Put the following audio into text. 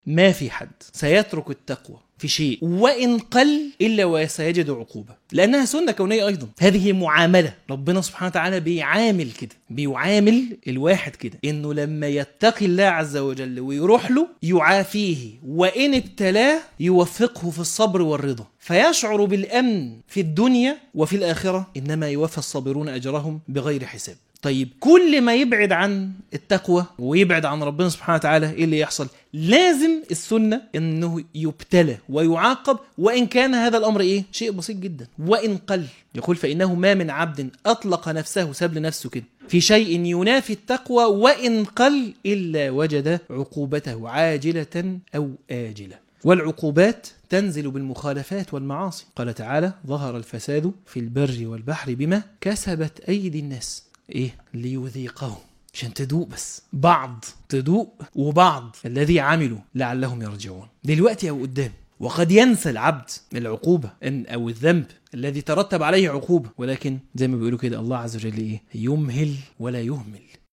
ما في حد سيترك التقوى في شيء وإن قل إلا وسيجد عقوبة لأنها سنة كونية أيضا هذه معاملة ربنا سبحانه وتعالى بيعامل كده بيعامل الواحد كده إنه لما يتقي الله عز وجل ويروح له يعافيه وإن ابتلاه يوفقه في الصبر والرضا فيشعر بالأمن في الدنيا وفي الآخرة إنما يوفى الصابرون أجرهم بغير حساب طيب كل ما يبعد عن التقوى ويبعد عن ربنا سبحانه وتعالى ايه اللي يحصل لازم السنة انه يبتلى ويعاقب وان كان هذا الامر ايه شيء بسيط جدا وان قل يقول فانه ما من عبد اطلق نفسه ساب لنفسه كده في شيء ينافي التقوى وان قل الا وجد عقوبته عاجلة او آجلة والعقوبات تنزل بالمخالفات والمعاصي قال تعالى ظهر الفساد في البر والبحر بما كسبت ايدي الناس ايه ليذيقهم عشان تدوق بس بعض تدوق وبعض الذي عملوا لعلهم يرجعون دلوقتي او قدام وقد ينسى العبد العقوبة إن أو الذنب الذي ترتب عليه عقوبة ولكن زي ما بيقولوا كده الله عز وجل إيه يمهل ولا يهمل